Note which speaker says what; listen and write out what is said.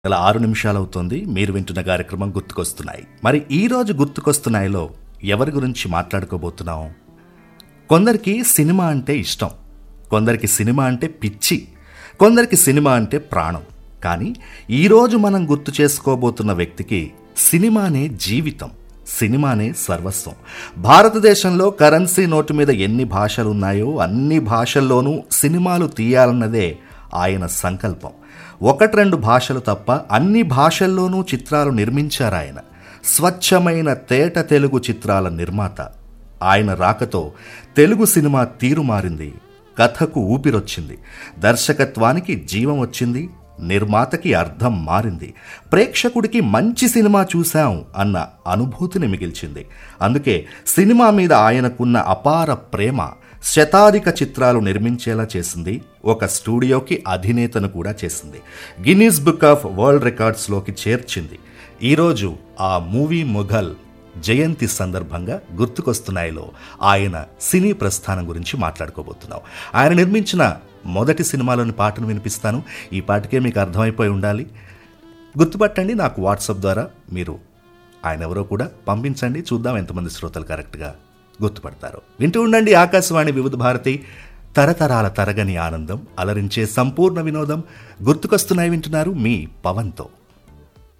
Speaker 1: గల ఆరు నిమిషాలవుతోంది మీరు వింటున్న కార్యక్రమం గుర్తుకొస్తున్నాయి మరి ఈ రోజు గుర్తుకొస్తున్నాయిలో ఎవరి గురించి మాట్లాడుకోబోతున్నాం కొందరికి సినిమా అంటే ఇష్టం కొందరికి సినిమా అంటే పిచ్చి కొందరికి సినిమా అంటే ప్రాణం కానీ ఈరోజు మనం గుర్తు చేసుకోబోతున్న వ్యక్తికి సినిమానే జీవితం సినిమానే సర్వస్వం భారతదేశంలో కరెన్సీ నోటు మీద ఎన్ని భాషలు ఉన్నాయో అన్ని భాషల్లోనూ సినిమాలు తీయాలన్నదే ఆయన సంకల్పం ఒకటి రెండు భాషలు తప్ప అన్ని భాషల్లోనూ చిత్రాలు నిర్మించారు ఆయన స్వచ్ఛమైన తేట తెలుగు చిత్రాల నిర్మాత ఆయన రాకతో తెలుగు సినిమా తీరు మారింది కథకు ఊపిరొచ్చింది దర్శకత్వానికి జీవం వచ్చింది నిర్మాతకి అర్థం మారింది ప్రేక్షకుడికి మంచి సినిమా చూశాం అన్న అనుభూతిని మిగిల్చింది అందుకే సినిమా మీద ఆయనకున్న అపార ప్రేమ శతాధిక చిత్రాలు నిర్మించేలా చేసింది ఒక స్టూడియోకి అధినేతను కూడా చేసింది గిన్నీస్ బుక్ ఆఫ్ వరల్డ్ రికార్డ్స్లోకి చేర్చింది ఈరోజు ఆ మూవీ మొఘల్ జయంతి సందర్భంగా గుర్తుకొస్తున్నాయిలో ఆయన సినీ ప్రస్థానం గురించి మాట్లాడుకోబోతున్నాం ఆయన నిర్మించిన మొదటి సినిమాలోని పాటను వినిపిస్తాను ఈ పాటకే మీకు అర్థమైపోయి ఉండాలి గుర్తుపట్టండి నాకు వాట్సాప్ ద్వారా మీరు ఆయన ఎవరో కూడా పంపించండి చూద్దాం ఎంతమంది శ్రోతలు కరెక్ట్గా గుర్తుపడతారు వింటూ ఉండండి ఆకాశవాణి వివిధ భారతి తరతరాల తరగని ఆనందం అలరించే సంపూర్ణ వినోదం గుర్తుకొస్తున్నాయి వింటున్నారు మీ పవన్తో